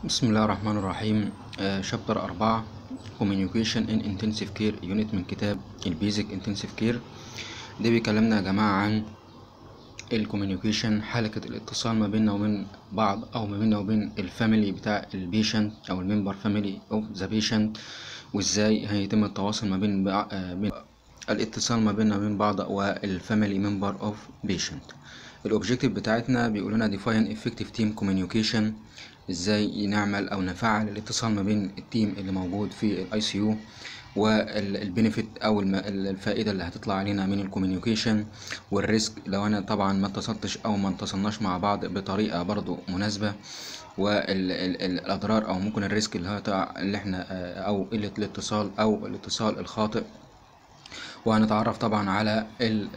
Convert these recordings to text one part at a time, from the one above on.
بسم الله الرحمن الرحيم شابتر أربعة Communication in Intensive Care Unit من كتاب البيزك Intensive Care ده بيكلمنا يا جماعة عن الكوميونيكيشن حلقة الاتصال ما بيننا وبين بعض أو ما بيننا وبين الفاميلي بتاع البيشنت أو الممبر فاميلي أوف ذا بيشنت وإزاي هيتم التواصل ما بين, بع... بين الاتصال ما بيننا وبين بعض والفاميلي ممبر أوف بيشنت الأوبجيكتيف بتاعتنا بيقول لنا define effective team communication ازاي نعمل او نفعل الاتصال ما بين التيم اللي موجود في الاي سي يو والبينيفيت او الفائده اللي هتطلع علينا من الكوميونيكيشن والريسك لو انا طبعا ما اتصلتش او ما اتصلناش مع بعض بطريقه برضو مناسبه والاضرار او ممكن الريسك اللي هو اللي احنا او قله الاتصال او الاتصال الخاطئ وهنتعرف طبعا على ال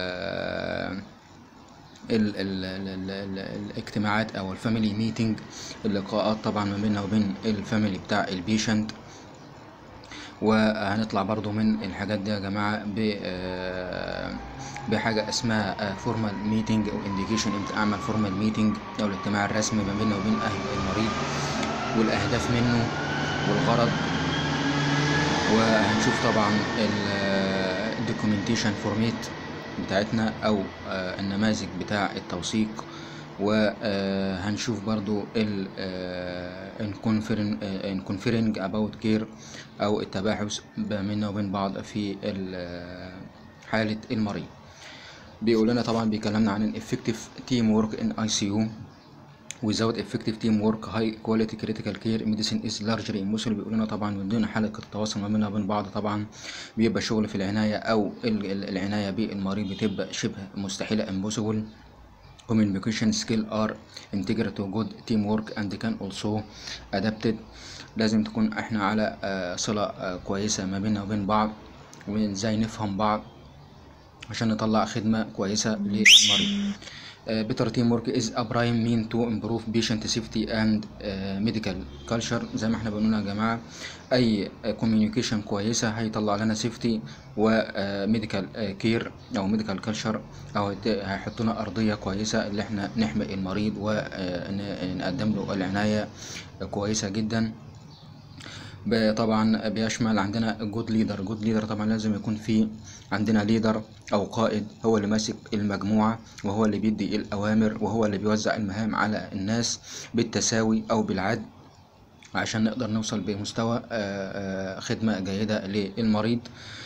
ال ال ال ال الاجتماعات او الفاميلي ميتنج اللقاءات طبعا ما بيننا وبين الفاميلي بتاع البيشنت وهنطلع برضو من الحاجات دي يا جماعة بحاجة اسمها فورمال ميتنج او انديكيشن امتى اعمل فورمال ميتنج او الاجتماع الرسمي ما بيننا وبين اهل المريض والاهداف منه والغرض وهنشوف طبعا الدوكيومنتيشن فورميت بتاعتنا او النماذج بتاع التوثيق وهنشوف برضو ال انكونفيرنج اباوت كير او التباحث بيننا وبين بعض في حالة المريض بيقول لنا طبعا بيكلمنا عن الافكتيف تيم ورك ان اي سي يو without effective teamwork high quality critical care medicine is largely impossible بيقول لنا طبعا من دون حلقة التواصل ما بيننا وبين بعض طبعا بيبقى شغل في العناية أو العناية بالمريض بتبقى شبه مستحيلة impossible communication skill are integral to good teamwork and can also adapted لازم تكون احنا على صلة كويسة ما بيننا وبين بعض وازاي نفهم بعض عشان نطلع خدمة كويسة للمريض better teamwork is a prime mean to improve patient safety and uh, medical culture زي ما احنا بنقول يا جماعة أي communication كويسة هيطلع لنا safety و uh, medical uh, care أو medical culture أو هيحط لنا أرضية كويسة اللي احنا نحمي المريض ونقدم له العناية كويسة جدا طبعا بيشمل عندنا جود ليدر جود ليدر طبعا لازم يكون في عندنا ليدر او قائد هو اللي ماسك المجموعة وهو اللي بيدي الاوامر وهو اللي بيوزع المهام على الناس بالتساوي او بالعدل عشان نقدر نوصل بمستوى خدمة جيدة للمريض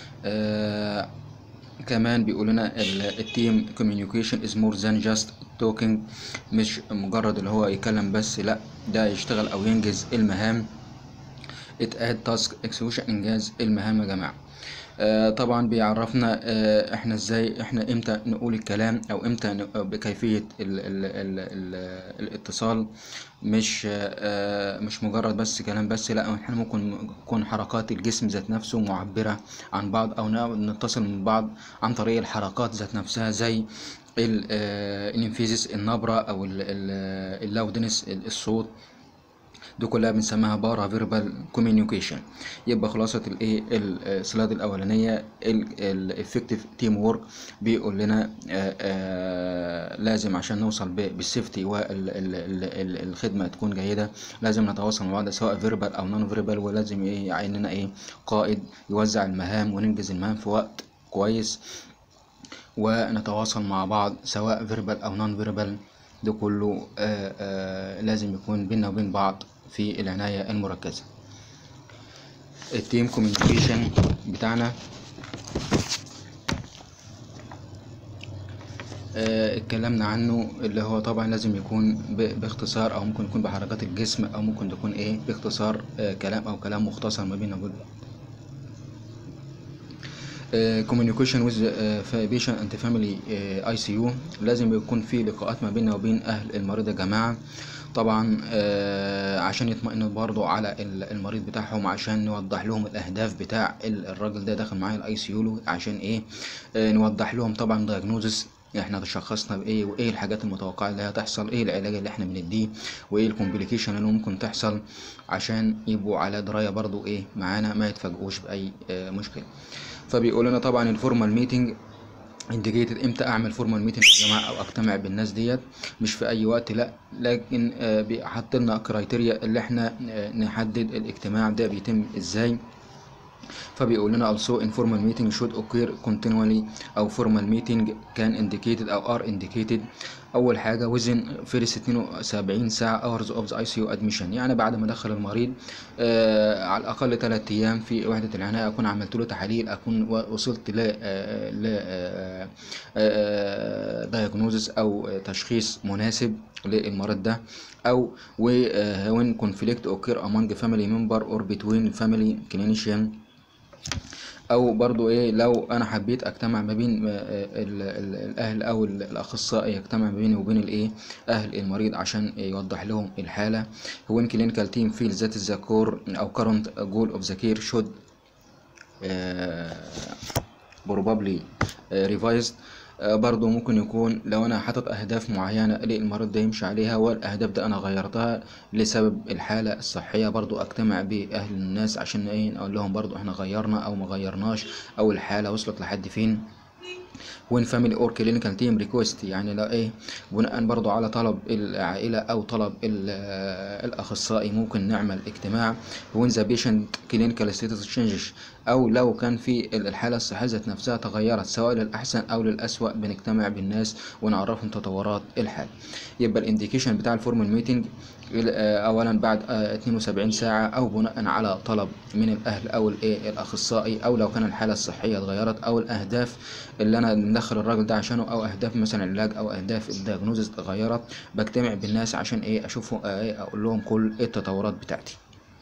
كمان بيقول لنا التيم كوميونيكيشن از مور ذان جاست توكينج مش مجرد اللي هو يتكلم بس لا ده يشتغل او ينجز المهام اتقاد تاسك اكسكيوشن انجاز المهام يا جماعه آه طبعا بيعرفنا آه احنا ازاي احنا امتى نقول الكلام او امتى بكيفيه ال ال ال ال الاتصال مش آه مش مجرد بس كلام بس لا احنا ممكن يكون حركات الجسم ذات نفسه معبره عن بعض او نتصل من بعض عن طريق الحركات ذات نفسها زي الانفيزيس النبره او اللاودنس الصوت دي كلها بنسميها بارا فيربال كوميونيكيشن يبقى خلاصه الايه السلايد الاولانيه الافكتيف تيم وورك بيقول لنا آآ آآ لازم عشان نوصل بالسيفتي والخدمه تكون جيده لازم نتواصل مع بعض سواء فيربال او نون فيربال ولازم ايه يعيننا ايه قائد يوزع المهام وننجز المهام في وقت كويس ونتواصل مع بعض سواء فيربال او نون فيربال ده كله آآ آآ لازم يكون بينا وبين بعض في العناية المركزة التيم كوميونيكيشن بتاعنا اتكلمنا عنه اللي هو طبعا لازم يكون باختصار او ممكن يكون بحركات الجسم او ممكن تكون ايه باختصار كلام او كلام مختصر ما بيننا وبين بعض كوميونيكيشن ويز بيشن انت فاميلي اي سي يو لازم يكون في لقاءات ما بيننا وبين اهل المريض يا جماعه طبعا آه عشان يطمئنوا برضو على المريض بتاعهم عشان نوضح لهم الاهداف بتاع الراجل ده داخل معايا الاي سي يو عشان ايه آه نوضح لهم طبعا دايجنوزس احنا تشخصنا بايه وايه الحاجات المتوقعه اللي هتحصل ايه العلاج اللي احنا بنديه وايه الكومبليكيشن اللي ممكن تحصل عشان يبقوا على درايه برضو ايه معانا ما يتفاجئوش باي آه مشكله فبيقول لنا طبعا الفورمال ميتنج انديكيتد امتى اعمل فورمال ميتنج يا جماعه او اجتمع بالناس ديت مش في اي وقت لا لكن آه، بيحط لنا كرايتيريا اللي احنا آه، نحدد الاجتماع ده بيتم ازاي فبيقول لنا also informal meeting should occur continually أو formal meeting can indicated أو are indicated أول حاجة within first 72 ساعة hours of the ICU admission يعني بعد ما أدخل المريض آه على الأقل 3 أيام في وحدة العناية أكون عملت له تحاليل أكون و- وصلت ل آه ل آه آه diagnosis أو تشخيص مناسب للمرض ده أو و آه when conflict occur among family member or between family clinician او برضو ايه لو انا حبيت اجتمع ما بين آه، ال- ال- الاهل او ال- الاخصائي يجتمع ما بيني وبين الايه اهل المريض عشان يوضح لهم الحاله when clinical team feels that the core او current goal of the care should آه، probably آه، revised آه، برضو ممكن يكون لو انا حاطط اهداف معينه للمريض ده يمشي عليها والاهداف ده انا غيرتها لسبب الحاله الصحيه برضو اجتمع باهل الناس عشان ايه اقول لهم برضو احنا غيرنا او ما غيرناش او الحاله وصلت لحد فين وين فاميلي اور كلينيكال تيم ريكوست يعني لا ايه بناء برضو على طلب العائله او طلب ال- آه، الاخصائي ممكن نعمل اجتماع وين ذا بيشنت كلينيكال ستاتس تشينجز او لو كان في ال- الحاله الصحيه ذات نفسها تغيرت سواء للاحسن او للاسوأ بنجتمع بالناس ونعرفهم تطورات الحاله يبقى الانديكيشن بتاع الفورمال ميتنج اولا بعد آه، 72 ساعه او بناء على طلب من الاهل او الايه الاخصائي او لو كان الحاله الصحيه اتغيرت او الاهداف اللي انا مدخل الراجل ده عشانه او اهداف مثلا العلاج او اهداف الدياجنوزز اتغيرت بجتمع بالناس عشان ايه اشوفه آه، ايه اقول لهم كل التطورات بتاعتي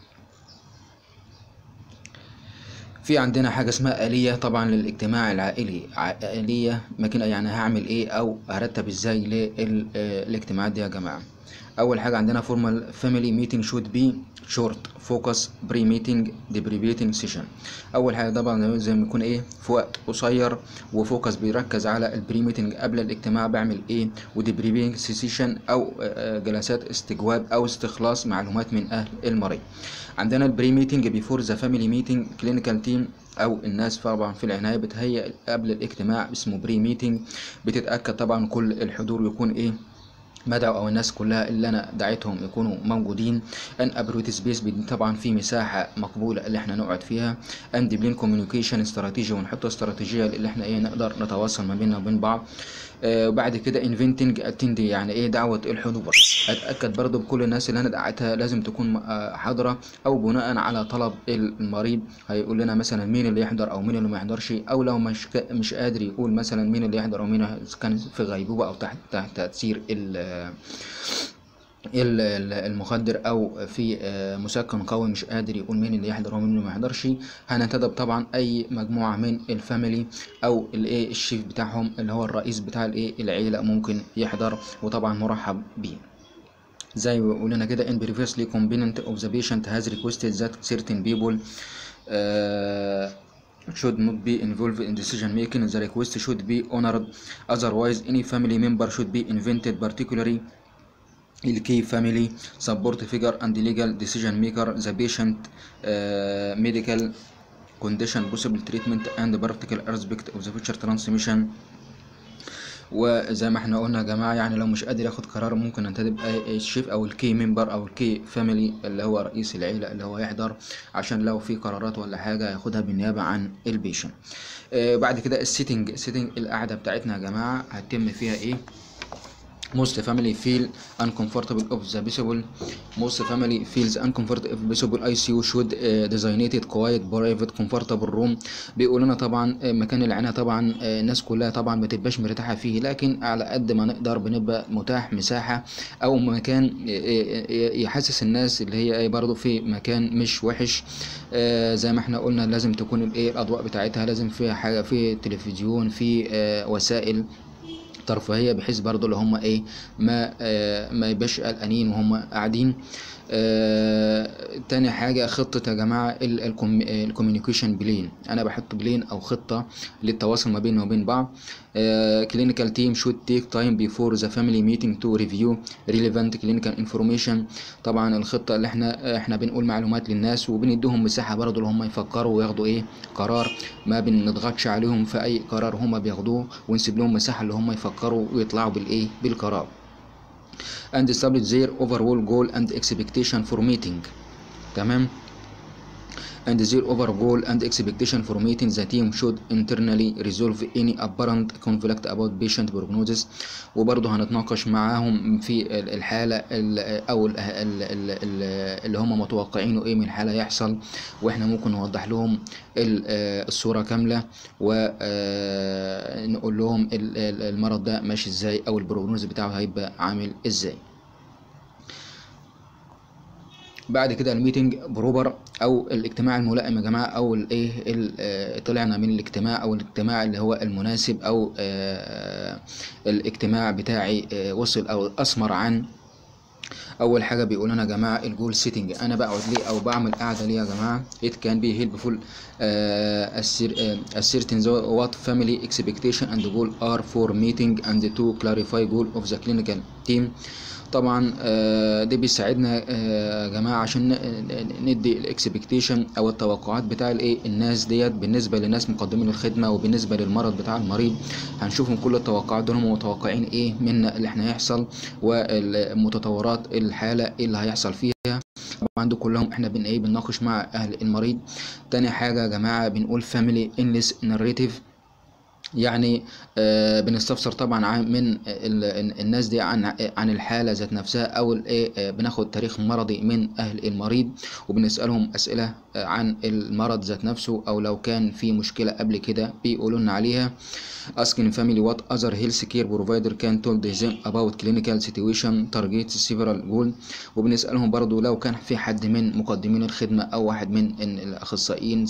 في عندنا حاجة اسمها آلية طبعا للاجتماع العائلي ع- آلية مكان يعني هعمل ايه او هرتب ازاي للاجتماعات دي يا جماعة اول حاجة عندنا formal family meeting should be short focus pre meeting debriefing session اول حاجة طبعا زي ما يكون ايه في وقت قصير وفوكس بيركز على البري ميتنج قبل الاجتماع بعمل ايه وديبريفينج سيشن او آه، جلسات استجواب او استخلاص معلومات من اهل المريض عندنا البري ميتنج بيفور ذا فاميلي ميتنج كلينيكال تيم او الناس طبعا في العنايه بتهيئ قبل الاجتماع اسمه بري ميتنج بتتاكد طبعا كل الحضور يكون ايه بدأوا او الناس كلها اللي انا دعيتهم يكونوا موجودين ان ابروت سبيس طبعا في مساحه مقبوله اللي احنا نقعد فيها اند بلين كوميونيكيشن استراتيجي ونحط استراتيجيه اللي احنا ايه نقدر نتواصل ما بيننا وبين بعض آه وبعد كده انفنتنج اتندي يعني ايه دعوه الحضور اتاكد برضو بكل الناس اللي انا دعيتها لازم تكون آه، حاضره او بناء على طلب المريض هيقول لنا مثلا مين اللي يحضر او مين اللي ما يحضرش او لو مش كا- مش قادر يقول مثلا مين اللي يحضر او مين كان في غيبوبه او تحت تحت تاثير ال ال- ال- المخدر او في آه، مسكن قوي مش قادر يقول مين اللي يحضر ومين اللي ما يحضرش هننتدب طبعا اي مجموعه من الفاميلي او الايه الشيف بتاعهم اللي هو الرئيس بتاع الايه العيله ممكن يحضر وطبعا مرحب بيه زي ما قلنا كده in previously component of the patient has requested that certain people uh, should not be involved in decision making the request should be honored otherwise any family member should be invented particularly الكي فاميلي سبورت فيجر اند ليجال ديسيجن ميكر ذا بيشنت ميديكال كونديشن possible treatment and practical aspect of the future transmission وزي ما احنا قلنا يا جماعه يعني لو مش قادر ياخد قرار ممكن انتدب الشيف او الكي ممبر او الكي فاميلي اللي هو رئيس العيله اللي هو يحضر عشان لو في قرارات ولا حاجه ياخدها بالنيابه عن البيشن آه بعد كده السيتنج السيتنج القعده بتاعتنا يا جماعه هتتم فيها ايه most family feel uncomfortable of the visible most family feels uncomfortable if visible ICU should uh, designated quiet private comfortable room بيقول لنا طبعا آه، مكان العناية طبعا آه، الناس كلها طبعا ما تبقاش مرتاحة فيه لكن على قد ما نقدر بنبقى متاح مساحة او مكان آه، آه، يحسس الناس اللي هي إيه برضه في مكان مش وحش آه، زي ما احنا قلنا لازم تكون الايه الاضواء بتاعتها لازم فيها حاجة في تلفزيون في آه، وسائل ترفيهيه بحيث برضو اللي هم ايه ما آه ما يبقاش قلقانين وهم قاعدين آه تاني حاجة خطة يا جماعة الكوميونيكيشن بلين أنا بحط بلين أو خطة للتواصل ما بيننا وبين بعض كلينيكال تيم should take time before the family meeting to review relevant clinical information طبعا الخطة اللي احنا احنا بنقول معلومات للناس وبنديهم مساحة برضو اللي هم يفكروا وياخدوا ايه قرار ما بنضغطش عليهم في أي قرار هم بياخدوه ونسيب لهم مساحة اللي هم يفكروا ويطلعوا بالإيه بالقرار and establish their overall goal and expectation for meeting تمام and their overall goal and expectation for meeting the team should internally resolve any apparent conflict about patient prognosis وبرضه هنتناقش معاهم في الحالة أو اللي هم متوقعينه إيه من الحالة يحصل وإحنا ممكن نوضح لهم الصورة كاملة ونقول لهم المرض ده ماشي إزاي أو البروجنوز بتاعه هيبقى عامل إزاي بعد كده الميتنج بروبر او الاجتماع الملائم يا جماعه او الايه طلعنا من الاجتماع او الاجتماع اللي هو المناسب او الاجتماع بتاعي وصل او اثمر عن اول حاجه بيقول لنا يا جماعه الجول سيتنج انا بقعد ليه او بعمل قاعده ليه يا جماعه it can be helpful uh, ascertain what family expectation and goal are for meeting and to clarify goal of the clinical team طبعا ده بيساعدنا يا جماعه عشان ندي الاكسبكتيشن او التوقعات بتاع الايه الناس ديت بالنسبه لناس مقدمين الخدمه وبالنسبه للمرض بتاع المريض هنشوفهم كل التوقعات دول هم متوقعين ايه منا اللي احنا هيحصل والمتطورات الحاله ايه اللي هيحصل فيها طبعا دول كلهم احنا بن ايه بنناقش مع اهل المريض تاني حاجه يا جماعه بنقول فاميلي انلس ناريتيف يعني آه بنستفسر طبعا عن من الناس دي عن عن الحاله ذات نفسها او الايه بناخد تاريخ مرضي من اهل المريض وبنسالهم اسئله عن المرض ذات نفسه او لو كان في مشكله قبل كده بيقولوا لنا عليها asking family what other health care provider can told them about clinical situation targets several goal وبنسالهم برضو لو كان في حد من مقدمين الخدمه او واحد من الاخصائيين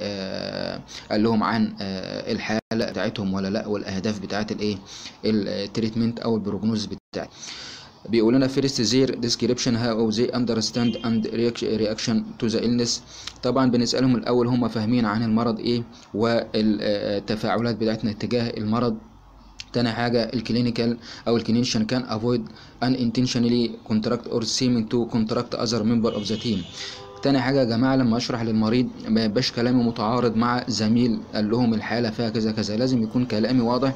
قال لهم عن الحاله بتاعتهم ولا لا والاهداف بتاعت الايه التريتمنت او البروجنوز بتاعت بيقول لنا first their description how they understand and reaction to the illness طبعا بنسألهم الأول هم فاهمين عن المرض إيه والتفاعلات بتاعتنا تجاه المرض تاني حاجة الكلينيكال أو الكلينيشن كان avoid unintentionally contract or seeming to contract other member of the team تاني حاجة يا جماعة لما أشرح للمريض ما يبقاش كلامي متعارض مع زميل قال لهم الحالة فيها كذا كذا لازم يكون كلامي واضح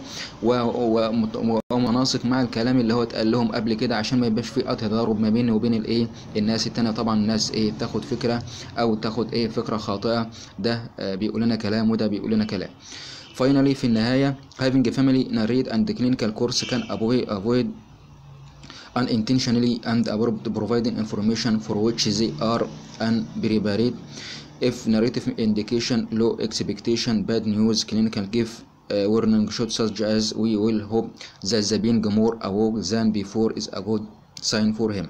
ومناسق مع الكلام اللي هو اتقال لهم قبل كده عشان ما يبقاش في قطع تضارب ما بيني وبين الايه الناس التانية طبعا الناس ايه تاخد فكرة أو تاخد ايه فكرة خاطئة ده بيقول لنا كلام وده بيقول لنا كلام finally في النهاية having a family narrate and clinical course can avoid unintentionally and providing information for which they are unprepared if narrative indication low expectation bad news clinical give uh, warning shots such as we will hope that the being more awoke than before is a good sign for him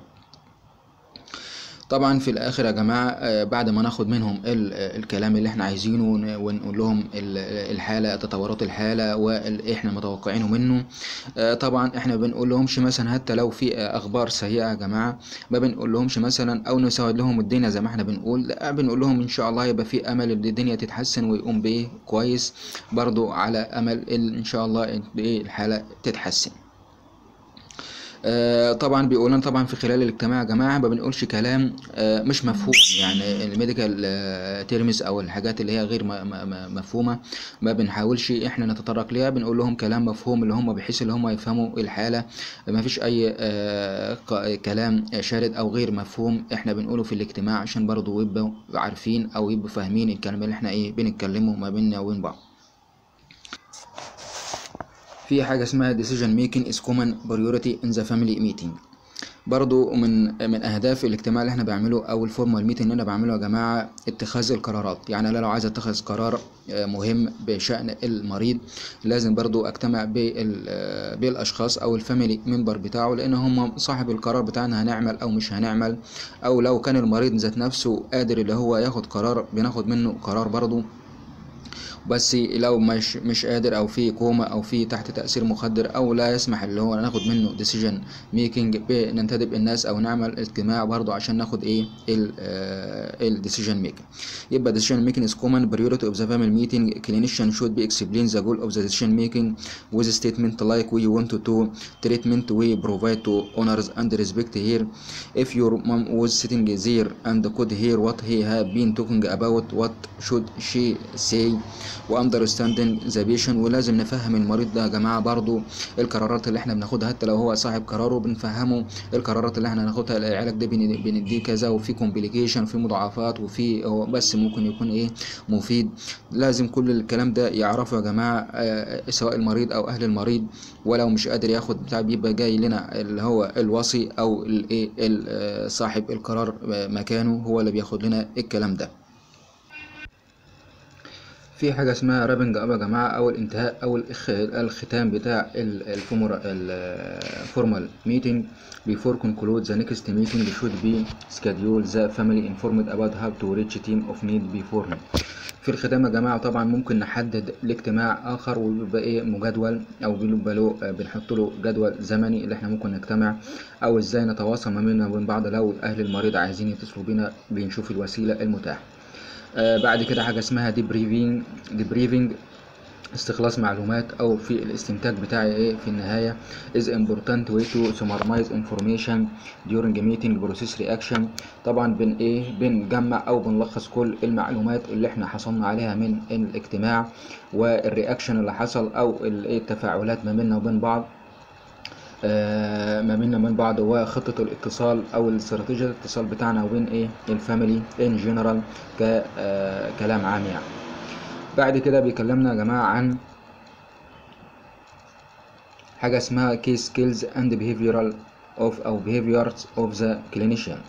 طبعا في الاخر يا جماعه بعد ما ناخد منهم الكلام اللي احنا عايزينه ونقول لهم الحاله تطورات الحاله واحنا متوقعينه منه طبعا احنا بنقول لهمش مثلا حتى لو في اخبار سيئه يا جماعه ما بنقول لهمش مثلا او نسود لهم الدنيا زي ما احنا بنقول لا بنقول لهم ان شاء الله يبقى في امل ان الدنيا تتحسن ويقوم بايه كويس برضو على امل ان شاء الله الحاله تتحسن آه طبعا بيقولون طبعا في خلال الاجتماع يا جماعه ما بنقولش كلام آه مش مفهوم يعني الميديكال آه تيرمز او الحاجات اللي هي غير مفهومه ما بنحاولش احنا نتطرق ليها بنقول لهم كلام مفهوم اللي هم بحيث اللي هم يفهموا الحاله ما فيش اي كلام شارد او غير مفهوم احنا بنقوله في الاجتماع عشان برضو يبقوا عارفين او يبقوا فاهمين الكلام اللي احنا ايه بنتكلمه ما بيننا وبين بعض في حاجة اسمها decision making is common priority in the family meeting برضو من من اهداف الاجتماع اللي احنا بنعمله او الفورمال ميتنج اللي انا بعمله يا جماعه اتخاذ القرارات يعني انا لو عايز اتخذ قرار مهم بشان المريض لازم برضو اجتمع بالاشخاص او الفاميلي ممبر بتاعه لان هم صاحب القرار بتاعنا هنعمل او مش هنعمل او لو كان المريض ذات نفسه قادر اللي هو ياخد قرار بناخد منه قرار برضو بس لو مش مش قادر او في كوما او في تحت تاثير مخدر او لا يسمح اللي هو ناخد منه ديسيجن ميكنج بننتدب الناس او نعمل اجتماع برضو عشان ناخد ايه الديسيجن ميكنج يبقى decision making is common priority of the family meeting clinician should be explain the goal of the decision making with a statement like we want to treatment we provide to honors and respect here if your mom was sitting there and could hear what he had been talking about what should she say وunderstanding the patient ولازم نفهم المريض ده يا جماعه برضو القرارات اللي احنا بناخدها حتى لو هو صاحب قراره بنفهمه القرارات اللي احنا هناخدها العلاج ده بن- بنديه كذا وفي كومبليكيشن في مضاعفات وفي هو بس ممكن يكون ايه مفيد لازم كل الكلام ده يعرفه يا جماعه آه، سواء المريض او اهل المريض ولو مش قادر ياخد بتاع بيبقى جاي لنا اللي هو الوصي او الايه ال- آه، صاحب القرار آه، مكانه هو اللي بياخد لنا الكلام ده في حاجة اسمها رابنج اب يا جماعة أو الانتهاء أو الإخ- الختام بتاع الفورمال ميتنج before conclude the next meeting should be schedule the family informed about how to reach team of need before في الختام يا جماعة طبعا ممكن نحدد لاجتماع آخر ويبقى إيه مجدول أو بيبقى له بنحط له جدول زمني اللي إحنا ممكن نجتمع أو إزاي نتواصل ما بيننا وبين بعض لو أهل المريض عايزين يتصلوا بينا بنشوف الوسيلة المتاحة. آه، بعد كده حاجة اسمها ديبريفينج ديبريفينج استخلاص معلومات او في الاستنتاج بتاعي ايه في النهايه is important way to summarize information during a meeting process reaction طبعا بن ايه بنجمع او بنلخص كل المعلومات اللي احنا حصلنا عليها من الاجتماع والرياكشن اللي حصل او ال- إيه التفاعلات ما بيننا وبين بعض آه، ما بيننا وبين بعض وخطة الاتصال أو الاستراتيجية الاتصال بتاعنا وبين إيه الفاميلي إن جنرال ككلام عام يعني بعد كده بيكلمنا يا جماعة عن حاجة اسمها key skills and behavioral of أو behaviors of the clinician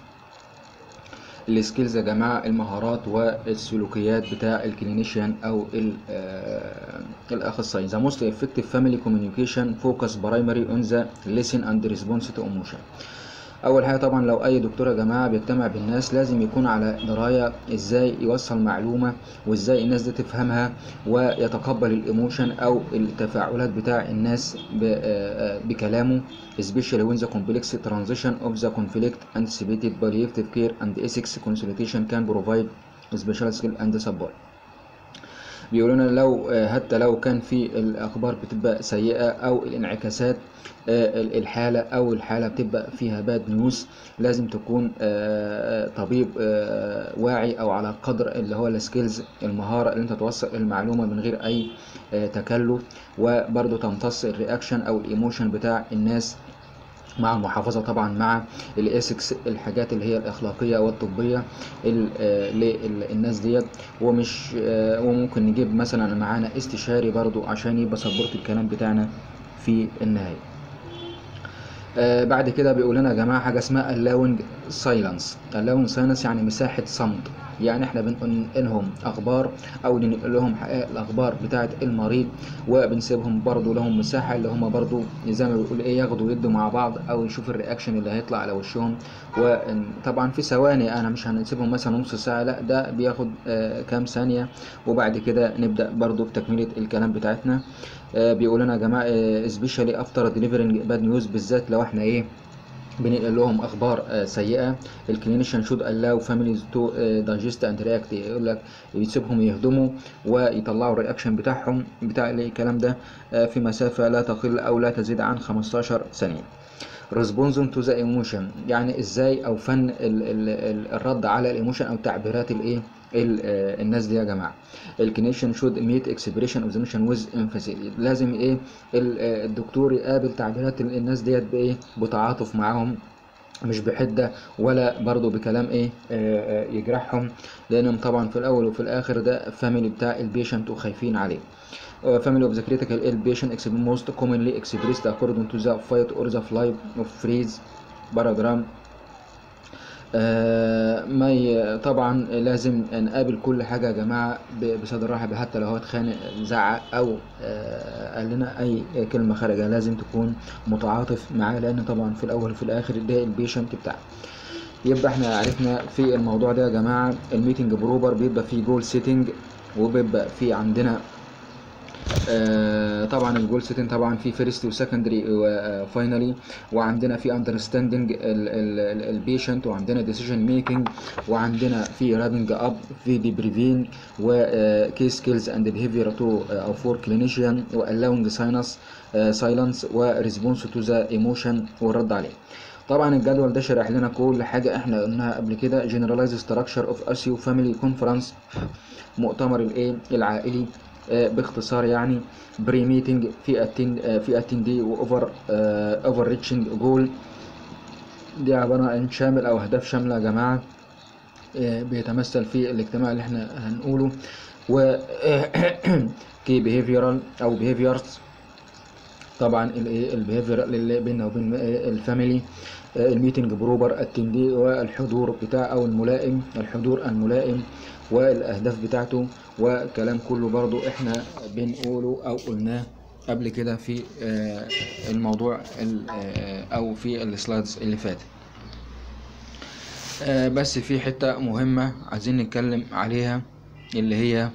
السكيلز يا جماعة المهارات والسلوكيات بتاع الكلينيشيان أو ال- آه، الأخصائي The most effective family communication focus primary on the listen and response to emotion اول حاجه طبعا لو اي دكتور يا جماعه بيجتمع بالناس لازم يكون على درايه ازاي يوصل معلومه وازاي الناس دي تفهمها ويتقبل الايموشن او التفاعلات بتاع الناس ب- آه، آه، بكلامه especially when the complex transition of the conflict anticipated palliative care and ethics consultation can provide special skill and support بيقولوا لنا لو آه، حتى لو كان في الاخبار بتبقى سيئه او الانعكاسات آه، ال- الحاله او الحاله بتبقى فيها باد نيوز لازم تكون آه، آه، طبيب آه، واعي او على قدر اللي هو السكيلز المهاره اللي انت توصل المعلومه من غير اي آه، تكلف وبرضه تمتص الرياكشن او الايموشن بتاع الناس مع المحافظة طبعا مع الاسكس الحاجات اللي هي الأخلاقية والطبية ال- آه، للناس ديت ومش آه، وممكن نجيب مثلا معانا استشاري برضو عشان يبقى سبورت الكلام بتاعنا في النهاية آه، بعد كده بيقول لنا يا جماعة حاجة اسمها allowing silence allowing silence يعني مساحة صمت يعني احنا بننقلهم اخبار او ننقل لهم حقائق الاخبار بتاعه المريض وبنسيبهم برضو لهم مساحه اللي هم برضو زي ما بيقول ايه ياخدوا ويدوا مع بعض او يشوف الرياكشن اللي هيطلع على وشهم وطبعا في ثواني انا مش هنسيبهم مثلا نص ساعه لا ده بياخد آه كام ثانيه وبعد كده نبدا برضو بتكمله الكلام بتاعتنا آه بيقول لنا يا جماعه سبيشالي افتر ديليفرنج باد نيوز بالذات لو احنا ايه بننقل لهم اخبار آه، سيئه الكلينيشن شود allow families to دايجست اند رياكت يقول لك يسيبهم يهضموا ويطلعوا الرياكشن بتاعهم بتاع الكلام ده آه، في مسافه لا تقل او لا تزيد عن 15 ثانيه responding to the emotion يعني ازاي او فن ال ال ال الرد على الايموشن او تعبيرات الايه ال- آه، الناس دي يا جماعه الكلينيشن شود ميت اكسبريشن اوف ذا ايموشن ويز emphasis لازم ايه ال- آه، الدكتور يقابل تعبيرات ال- الناس ديت بايه بتعاطف معاهم مش بحده ولا برضه بكلام ايه آه، آه، يجرحهم لانهم طبعا في الاول وفي الاخر ده فاميلي بتاع البيشنت وخايفين عليه family of the critical ill patient ex- most commonly expressed according to the fight or the flight of phrase paragraph آه، ما ي... طبعا لازم نقابل كل حاجة يا جماعة ب- بصدر رحب حتى لو هو اتخانق زعق أو آه، قال لنا أي كلمة خارجة لازم تكون متعاطف معاه لأن طبعا في الأول وفي الآخر ده البيشنت بتاعك يبقى احنا عرفنا في الموضوع ده يا جماعة الميتنج بروبر بيبقى فيه جول سيتنج وبيبقى في عندنا آه، طبعا الجول سيتنج طبعا في فيرست وسكندري وفاينلي وعندنا في اندرستاندنج البيشنت وعندنا ديسيجن ميكنج وعندنا في رابنج اب في ديبريفين وكي سكيلز اند بيهيفير تو او فور كلينيشن والاونج ساينس سايلنس وريسبونس تو ذا ايموشن والرد عليه طبعا الجدول ده شرح لنا كل حاجه احنا قلناها قبل كده جنرالايز ستراكشر اوف اسيو فاميلي كونفرنس مؤتمر الايه العائلي آه، باختصار يعني بري ميتنج في اتين آه، في اتندي واوفر اوفر ريتشنج جول دي عباره عن شامل او اهداف شامله يا جماعه آه، بيتمثل في الاجتماع اللي احنا هنقوله و كي بيهيفيرال او بيهيفيرز طبعا الايه البيهيفير اللي بيننا وبين آه، الفاميلي آه، الميتنج بروبر اتندي والحضور بتاع او الملائم الحضور الملائم والاهداف بتاعته وكلام كله برضو احنا بنقوله او قلناه قبل كده في آه، الموضوع ال- آه، او في السلايدز اللي فاتت آه، بس في حتة مهمة عايزين نتكلم عليها اللي هي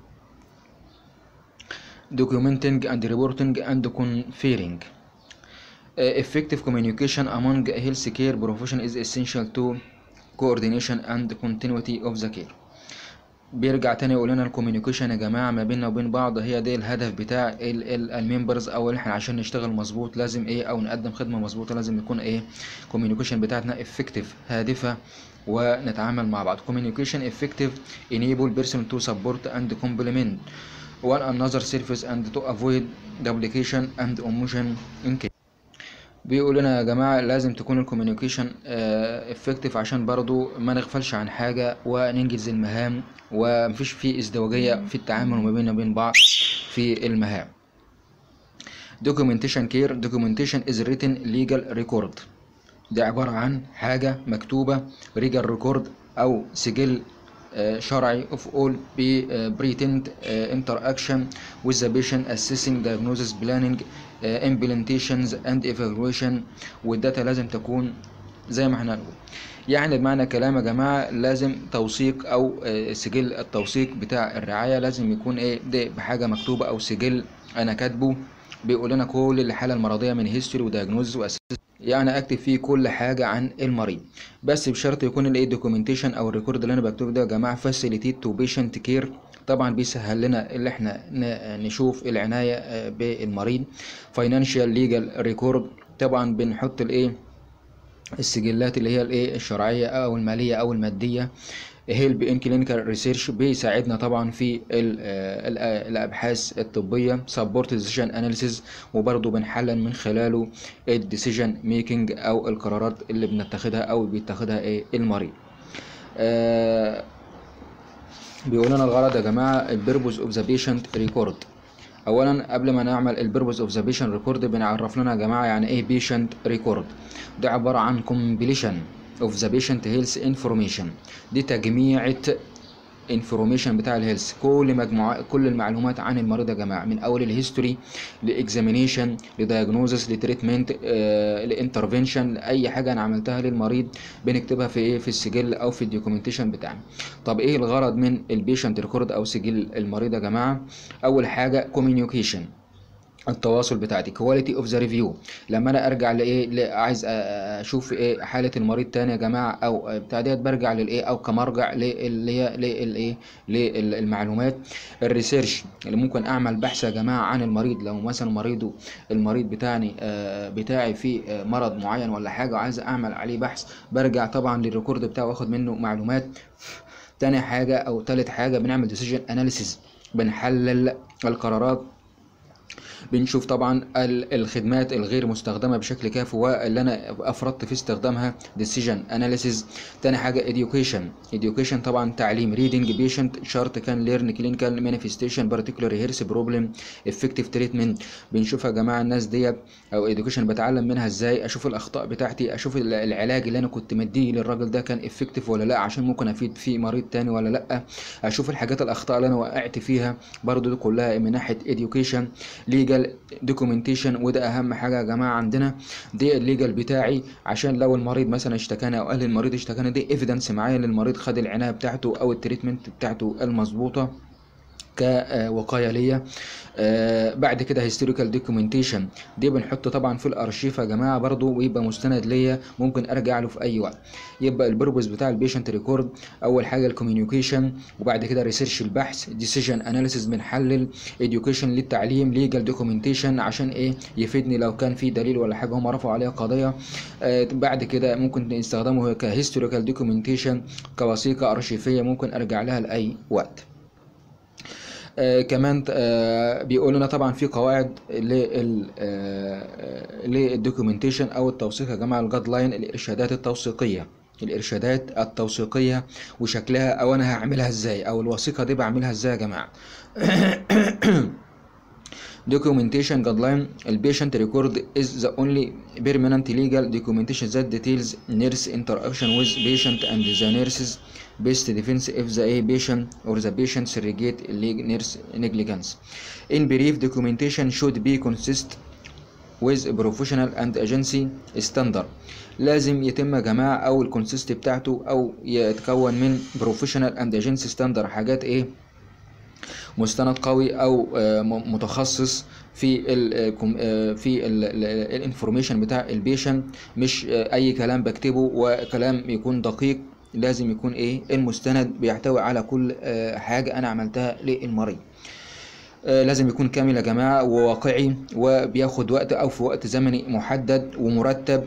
documenting and reporting and conferring Uh, effective communication among healthcare professionals is essential to coordination and continuity of the care بيرجع تاني يقول لنا الكوميونيكيشن يا جماعه ما بيننا وبين بعض هي دي الهدف بتاع الممبرز او اللي احنا عشان نشتغل مظبوط لازم ايه او نقدم خدمه مظبوطه لازم يكون ايه كوميونيكيشن بتاعتنا افكتيف هادفه ونتعامل مع بعض communication effective enable person to support and complement one another service and to avoid duplication and omission in case بيقول لنا يا جماعة لازم تكون الكوميونيكيشن افكتيف عشان برضو ما نغفلش عن حاجة وننجز المهام ومفيش فيه ازدواجية في التعامل ما بيننا وبين بعض في المهام documentation care documentation is written legal record دي عبارة عن حاجة مكتوبة legal record أو سجل آه، شرعي of all be uh, pretend uh, interaction with the patient assessing diagnosis planning uh, implementations and evaluation والداتا لازم تكون زي ما احنا هنقول يعني بمعنى كلام يا جماعة لازم توثيق أو آه، سجل التوثيق بتاع الرعاية لازم يكون إيه ده بحاجة مكتوبة أو سجل أنا كاتبه بيقول لنا كل الحالة المرضية من هيستوري ودياجنوز وأساس يعني اكتب فيه كل حاجه عن المريض بس بشرط يكون الايه دوكيومنتيشن او الريكورد اللي انا بكتبه ده يا جماعه فاسيليتيت تو بيشنت كير طبعا بيسهل لنا اللي احنا ن- نشوف العنايه آه، بالمريض فاينانشال ليجال ريكورد طبعا بنحط الايه السجلات اللي هي الايه الشرعيه او الماليه او الماديه هيلب ان كلينيكال ريسيرش بيساعدنا طبعا في ال- ال- الابحاث الطبيه سبورت ديسيجن اناليسيز وبرضه بنحلل من خلاله الديسيجن ميكنج او القرارات اللي بنتخذها او بيتخذها ايه المريض آه بيقول لنا الغرض يا جماعه البيربوز اوف ذا بيشنت ريكورد اولا قبل ما نعمل البيربوز اوف ذا بيشنت ريكورد بنعرف لنا يا جماعه يعني ايه بيشنت ريكورد ده عباره عن كومبليشن اوف ذا بيشنت هيلث انفورميشن دي تجميعة انفورميشن بتاع الهيلث كل مجموعة كل المعلومات عن المريض يا جماعه من اول الهيستوري لاكزامينيشن لدايجنوزس لتريتمنت آه لانترفنشن لاي حاجه انا عملتها للمريض بنكتبها في ايه في السجل او في الدوكيومنتيشن بتاعنا طب ايه الغرض من البيشنت ريكورد او سجل المريض يا جماعه اول حاجه كوميونيكيشن التواصل بتاعتي كواليتي اوف ذا ريفيو لما انا ارجع لايه ل- عايز أ- أ- اشوف ايه حاله المريض تاني يا جماعه او بتاع ديت برجع للايه او كمرجع اللي هي للايه للمعلومات الريسيرش اللي ممكن اعمل بحث يا جماعه عن المريض لو مثلا مريضه المريض بتاعي آه، بتاعي فيه آه، مرض معين ولا حاجه وعايز اعمل عليه بحث برجع طبعا للريكورد بتاعه واخد منه معلومات تاني حاجه او تالت حاجه بنعمل ديسيجن اناليسيز بنحلل القرارات بنشوف طبعا ال- الخدمات الغير مستخدمه بشكل كافي واللي انا افرطت في استخدامها decision analysis تاني حاجه education education طبعا تعليم reading patient شرط كان learn clinical manifestation particular health problem effective treatment بنشوف يا جماعه الناس ديت او education بتعلم منها ازاي اشوف الاخطاء بتاعتي اشوف ال- العلاج اللي انا كنت مديه للراجل ده كان effective ولا لا عشان ممكن افيد فيه مريض تاني ولا لا اشوف الحاجات الاخطاء اللي انا وقعت فيها برضو دي كلها من ناحيه education legal documentation وده اهم حاجه يا جماعه عندنا دي الليجل بتاعي عشان لو المريض مثلا اشتكاني او اهل المريض اشتكاني دي ايفيدنس معايا للمريض خد العنايه بتاعته او التريتمنت بتاعته المظبوطه كوقايه ليا آه بعد كده هيستوريكال دوكيومنتيشن دي بنحطه طبعا في الارشيف يا جماعه برضو ويبقى مستند ليا ممكن ارجع له في اي وقت يبقى البربوز بتاع البيشنت ريكورد اول حاجه الكوميونيكيشن وبعد كده ريسيرش البحث ديسيجن اناليسيس بنحلل اديوكيشن للتعليم ليجال دوكيومنتيشن عشان ايه يفيدني لو كان في دليل ولا حاجه هم رفعوا عليها قضيه آه بعد كده ممكن نستخدمه كهيستوريكال دوكيومنتيشن كوثيقه ارشيفيه ممكن ارجع لها لاي وقت آه كمان آه بيقول لنا طبعا في قواعد لل آه للدوكيومنتيشن او التوثيق يا جماعه الجاد لاين الارشادات التوثيقيه الارشادات التوثيقيه وشكلها او انا هعملها ازاي او الوثيقه دي بعملها ازاي يا جماعه documentation guideline البيشنت record is the only permanent legal documentation that details nurse interaction with patient and the nurse's best defense if the a patient or the patient surrogate nurse negligence in brief documentation should be consist with professional and agency standard لازم يتم يا جماعة أو الكونسيست بتاعته أو يتكون من بروفيشنال اند ايجنسي ستاندر حاجات إيه مستند قوي او متخصص في ال في الانفورميشن بتاع البيشن مش اي كلام بكتبه وكلام يكون دقيق لازم يكون ايه المستند بيحتوي على كل حاجه انا عملتها للمريض لازم يكون كامل يا جماعه وواقعي وبياخد وقت او في وقت زمني محدد ومرتب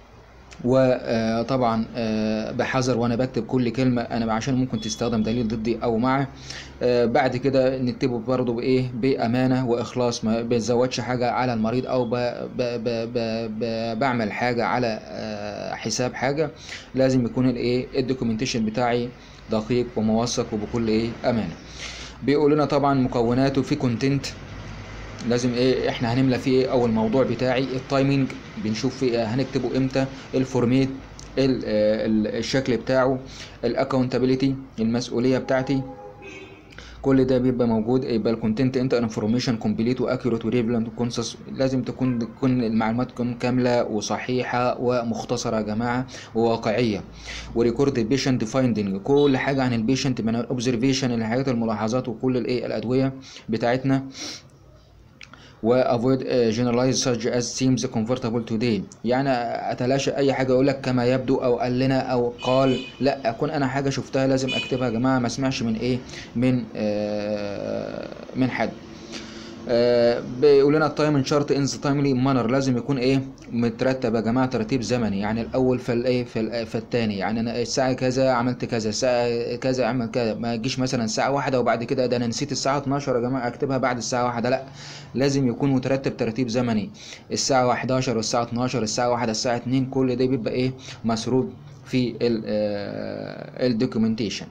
وطبعا بحذر وانا بكتب كل كلمه انا عشان ممكن تستخدم دليل ضدي او معه بعد كده نكتبه برضه بايه بامانه واخلاص ما بنزودش حاجه على المريض او ب ب ب ب ب بعمل حاجه على حساب حاجه لازم يكون الايه الدوكيومنتيشن بتاعي دقيق وموثق وبكل ايه امانه بيقول لنا طبعا مكوناته في كونتنت لازم ايه احنا هنملى فيه ايه او الموضوع بتاعي التايمنج بنشوف فيه إيه هنكتبه امتى الفورميت الشكل بتاعه الاكونتابيلتي المسؤوليه بتاعتي كل ده بيبقى موجود يبقى الكونتنت انت انفورميشن كومبليت واكيوريت وريليفنت وكونسس لازم تكون تكون المعلومات تكون كامله وصحيحه ومختصره يا جماعه وواقعيه وريكورد البيشنت فايندنج كل حاجه عن البيشنت من الاوبزرفيشن الحاجات الملاحظات وكل الايه الادويه بتاعتنا و avoid uh, generalize such as seems comfortable today يعني اتلاشى اي حاجه اقول لك كما يبدو او قال لنا او قال لا اكون انا حاجه شفتها لازم اكتبها يا جماعه ما اسمعش من ايه من آه من حد آه بيقول لنا التايم ان شارت ان تايملي مانر لازم يكون ايه مترتب يا جماعه ترتيب زمني يعني الاول في الايه في, في الثاني يعني انا الساعه كذا عملت كذا الساعه كذا عمل كذا ما تجيش مثلا الساعه واحدة وبعد كده ده انا نسيت الساعه 12 يا جماعه اكتبها بعد الساعه واحدة لا لازم يكون مترتب ترتيب زمني الساعه 11 والساعه 12 الساعه 1 الساعه 2 كل ده بيبقى ايه مسروب في الدوكيومنتيشن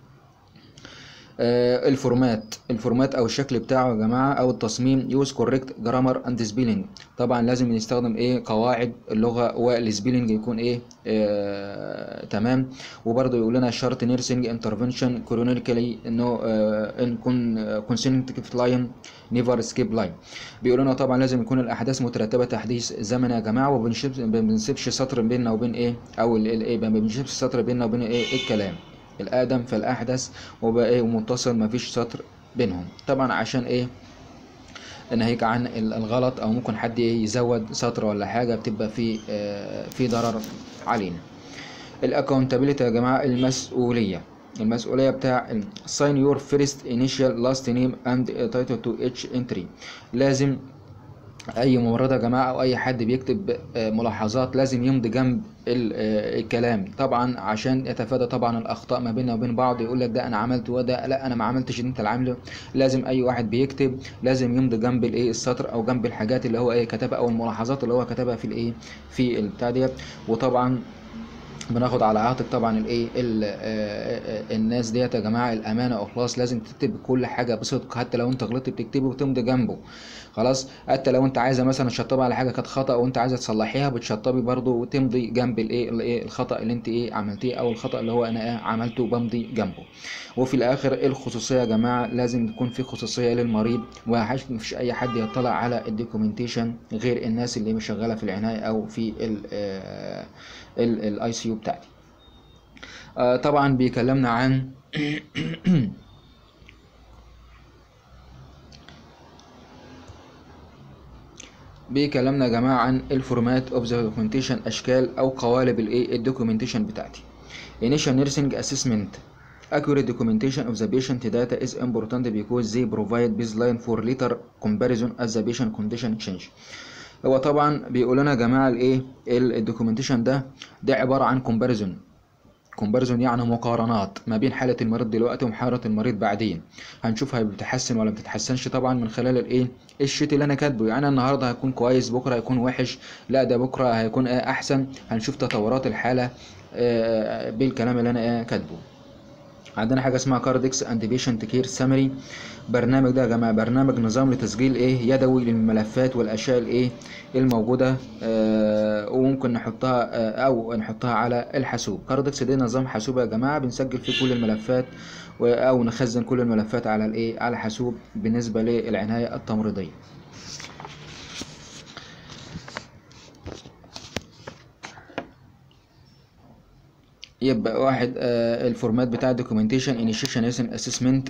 آه الفورمات الفورمات او الشكل بتاعه يا جماعه او التصميم يوز كوريكت جرامر اند سبيلنج طبعا لازم نستخدم ايه قواعد اللغه والسبيلنج يكون ايه آه تمام وبرضه يقول لنا شرط نيرسينج انترفنشن كرونيكالي انه آه ان كون كونسنتيف لاين نيفر سكيب لاين بيقول لنا طبعا لازم يكون الاحداث مترتبه تحديث زمن يا جماعه وما بنسيبش سطر بيننا وبين ايه او الايه ما بنسيبش سطر بيننا وبين ايه الكلام الادم في الاحدث وبقى ايه متصل مفيش سطر بينهم طبعا عشان ايه ناهيك عن الغلط او ممكن حد يزود سطر ولا حاجه بتبقى في آه في ضرر علينا الاكونتابيلتي يا جماعه المسؤوليه المسؤولية بتاع sign your first initial last name and title to each entry لازم اي ممرضه يا جماعه او اي حد بيكتب ملاحظات لازم يمضي جنب الكلام طبعا عشان يتفادى طبعا الاخطاء ما بيننا وبين بعض يقول لك ده انا عملت وده لا انا ما عملتش اللي انت اللي عامله لازم اي واحد بيكتب لازم يمضي جنب الايه السطر او جنب الحاجات اللي هو ايه كتبها او الملاحظات اللي هو كتبها في الايه في البتاع ديت وطبعا بناخد على عاتق طبعا الايه الناس ديت يا جماعه الامانه واخلاص لازم تكتب كل حاجه بصدق حتى لو انت غلطت بتكتبه وتمضي جنبه خلاص حتى لو انت عايزه مثلا تشطبي على حاجه كانت خطا وانت عايزه تصلحيها بتشطبي برضو وتمضي جنب الايه الايه الخطا اللي انت ايه عملتيه او الخطا اللي هو انا ايه عملته بمضي جنبه وفي الاخر الخصوصيه يا جماعه لازم تكون في خصوصيه للمريض ومفيش اي حد يطلع على الدوكيومنتيشن غير الناس اللي شغاله في العنايه او في الاي سي يو بتاعتي آه طبعا بيكلمنا عن بيكلمنا يا جماعه عن الفورمات اوف ذا دوكيومنتيشن اشكال او قوالب الايه الدوكيومنتيشن بتاعتي initial nursing assessment accurate documentation of the patient data is important because they provide baseline for later comparison as the patient condition change هو طبعا بيقول لنا يا جماعه الايه الدوكيومنتيشن ده ده عباره عن كومباريزون كومباريزون يعني مقارنات ما بين حاله المريض دلوقتي وحاله المريض بعدين هنشوف هي بتتحسن ولا ما بتتحسنش طبعا من خلال الايه الشيت اللي انا كاتبه يعني النهارده هيكون كويس بكره هيكون وحش لا ده بكره هيكون آه احسن هنشوف تطورات الحاله آه بالكلام اللي انا آه كاتبه عندنا حاجه اسمها كاردكس اند بيشنت كير سامري برنامج ده يا جماعه برنامج نظام لتسجيل ايه يدوي للملفات والاشياء الايه الموجوده آه وممكن نحطها آه او نحطها على الحاسوب كاردكس ده نظام حاسوب يا جماعه بنسجل فيه كل الملفات او نخزن كل الملفات على الايه على حاسوب بالنسبه للعنايه التمريضيه يبقى واحد آه الفورمات بتاع الدوكيومنتيشن انيشيشن اسسمنت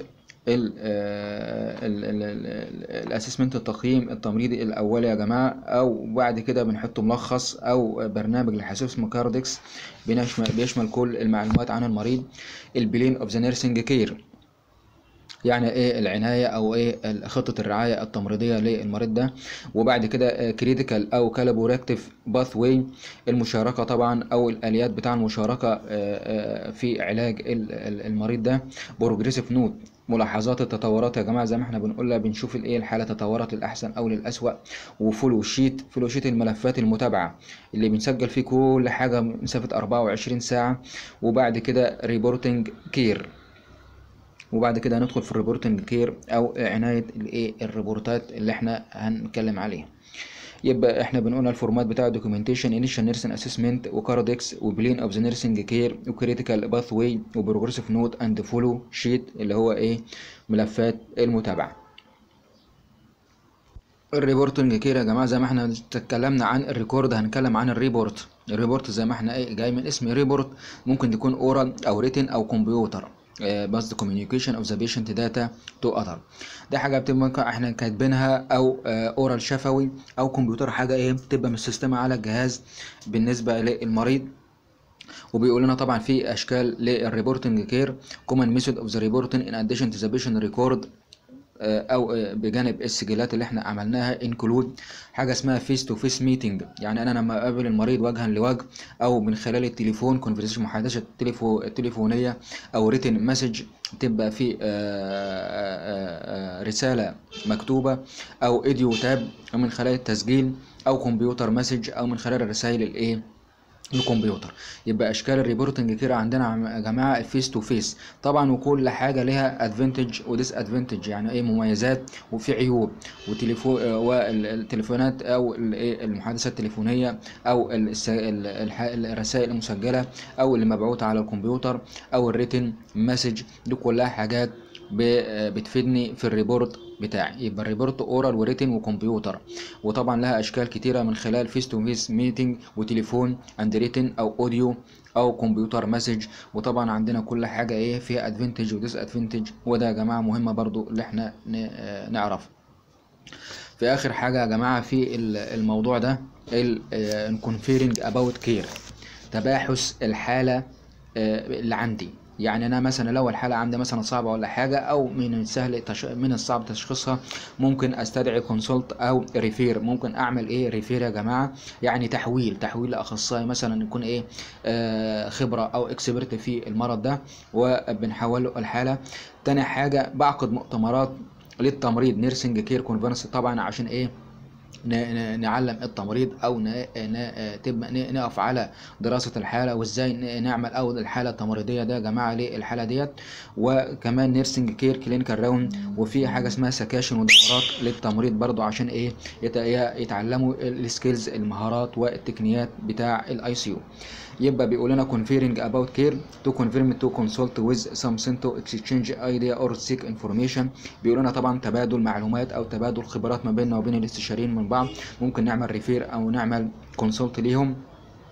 الاسسمنت التقييم التمريضي الاولي يا جماعه او بعد كده بنحط ملخص او برنامج للحاسوب اسمه كاردكس بيشمل بيشمل كل المعلومات عن المريض البلين اوف ذا نيرسينج كير يعني ايه العنايه او ايه خطه الرعايه التمريضيه للمريض ده وبعد كده كريتيكال او كالابوريكتيف باث واي المشاركه طبعا او الاليات بتاع المشاركه في علاج المريض ده بروجريسيف نوت ملاحظات التطورات يا جماعه زي ما احنا بنقولها بنشوف الايه الحاله تطورت للاحسن او للاسوأ وفولو شيت فولو شيت الملفات المتابعه اللي بنسجل فيه كل حاجه مسافه 24 ساعه وبعد كده ريبورتنج كير وبعد كده هندخل في الريبورتنج كير او عنايه الايه الريبورتات اللي احنا هنتكلم عليها يبقى احنا بنقول الفورمات بتاع الدوكيومنتيشن انيشال نيرسين اسسمنت وكاردكس وبلين اوف ذا نيرسينج كير وكريتيكال باث واي وبروجريسيف نوت اند فولو شيت اللي هو ايه ملفات المتابعه الريبورتنج كير يا جماعه زي ما احنا اتكلمنا عن الريكورد هنتكلم عن الريبورت الريبورت زي ما احنا ايه جاي من اسم ريبورت ممكن تكون اورال او ريتن او كمبيوتر بس communication of the patient data to other دي حاجه بتبقى احنا كاتبينها او اورال شفوي او كمبيوتر حاجه ايه بتبقى مستسلمه على الجهاز بالنسبه للمريض وبيقول لنا طبعا في اشكال للريبورتنج كير كومن ميثود اوف ذا ريبورتنج ان اديشن تو ذا بيشنت ريكورد او بجانب السجلات اللي احنا عملناها انكلود حاجه اسمها فيس تو فيس ميتنج يعني انا لما اقابل المريض وجها لوجه او من خلال التليفون كونفرسيشن محادثه التليفو التليفونيه او ريتن مسج تبقى في رساله مكتوبه او ايديو تاب من خلال التسجيل او كمبيوتر مسج او من خلال الرسائل الايه الكمبيوتر يبقى اشكال الريبورتنج كده عندنا يا جماعه فيس تو فيس طبعا وكل حاجه لها ادفانتج وديس ادفانتج يعني ايه مميزات وفي عيوب وتليفون والتليفونات او المحادثه التليفونيه او الرسائل المسجله او اللي مبعوثه على الكمبيوتر او الريتن مسج دي كلها حاجات بتفيدني في الريبورت بتاعي يبقى الريبورت اورال وريتن وكمبيوتر وطبعا لها اشكال كتيره من خلال فيس تو فيس ميتنج وتليفون اند ريتن او اوديو او كمبيوتر مسج وطبعا عندنا كل حاجه ايه فيها ادفانتج وديس ادفانتج وده يا جماعه مهمه برضو اللي احنا نعرفها في اخر حاجه يا جماعه في الموضوع ده الكونفيرنج اباوت كير تباحث الحاله اللي عندي يعني انا مثلا لو الحاله عندي مثلا صعبه ولا حاجه او من السهل تش... من الصعب تشخيصها ممكن استدعي كونسلت او ريفير ممكن اعمل ايه ريفير يا جماعه يعني تحويل تحويل لاخصائي مثلا يكون ايه آه خبره او اكسبرت في المرض ده وبنحول له الحاله تاني حاجه بعقد مؤتمرات للتمريض نيرسينج كير كونفرنس طبعا عشان ايه نعلم التمريض او تبقى نقف على دراسه الحاله وازاي نعمل اول الحاله التمريضيه ده يا جماعه للحاله ديت وكمان نيرسينج كير كلينيكال راوند وفي حاجه اسمها سكاشن ودورات للتمريض برضو عشان ايه يتعلموا السكيلز المهارات والتقنيات بتاع الاي سي يو يبقى بيقول لنا conferring about care to confirm to consult with some to exchange idea or seek information بيقول لنا طبعا تبادل معلومات او تبادل خبرات ما بيننا وبين الاستشاريين من بعض ممكن نعمل ريفير او نعمل كونسلت ليهم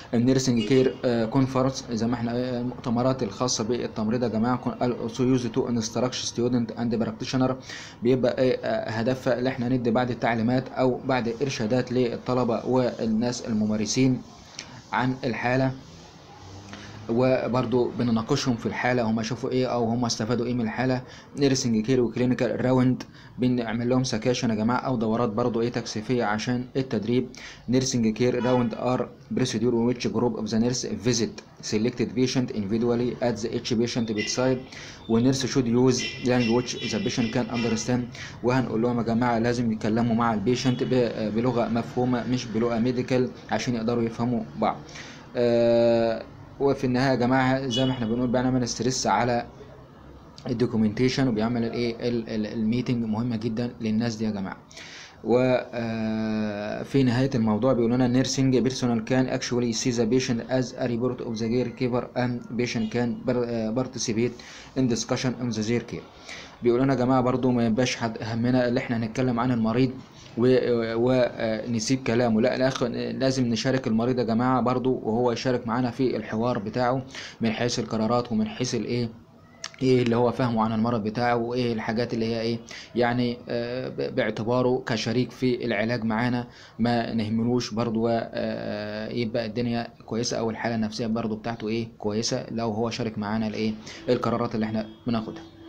النيرسينج كير كونفرنس زي ما احنا آه، المؤتمرات الخاصه بالتمريض يا جماعه also used to instruct student and practitioner بيبقى إيه، آه، هدفها اللي احنا ندي بعض التعليمات او بعض ارشادات للطلبه والناس الممارسين عن الحاله وبرضو بنناقشهم في الحاله هم شافوا ايه او هم استفادوا ايه من الحاله نيرسينج كير وكلينيكال راوند بنعمل لهم سكاشن يا جماعه او دورات برضو ايه تكثيفيه عشان التدريب نيرسينج كير راوند ار procedure in which group of the nurse visit selected patient individually at the each patient bedside والنيرس should use language the patient can understand وهنقول لهم يا جماعه لازم يتكلموا مع البيشنت ب- بلغه مفهومه مش بلغه ميديكال عشان يقدروا يفهموا بعض آه وفي النهايه يا جماعه زي ما احنا بنقول بنعمل ستريس على الدوكيومنتيشن وبيعمل الايه ال- ال- الميتنج مهمه جدا للناس دي يا جماعه وفي نهاية الموضوع بيقول لنا nursing personnel can actually see the patient as a report of the caregiver and patient can par- آه، participate in discussion on the their care بيقول لنا يا جماعة برضو ما يبقاش حد همنا اللي احنا هنتكلم عن المريض ونسيب كلامه لا الأخ لازم نشارك المريض يا جماعة برضو وهو يشارك معانا في الحوار بتاعه من حيث القرارات ومن حيث الايه ايه اللي هو فاهمه عن المرض بتاعه وايه الحاجات اللي هي ايه يعني آه، ب- باعتباره كشريك في العلاج معانا ما نهملوش برضو آه، يبقى الدنيا كويسة او الحالة النفسية برضو بتاعته ايه كويسة لو هو شارك معانا الايه القرارات اللي احنا بناخدها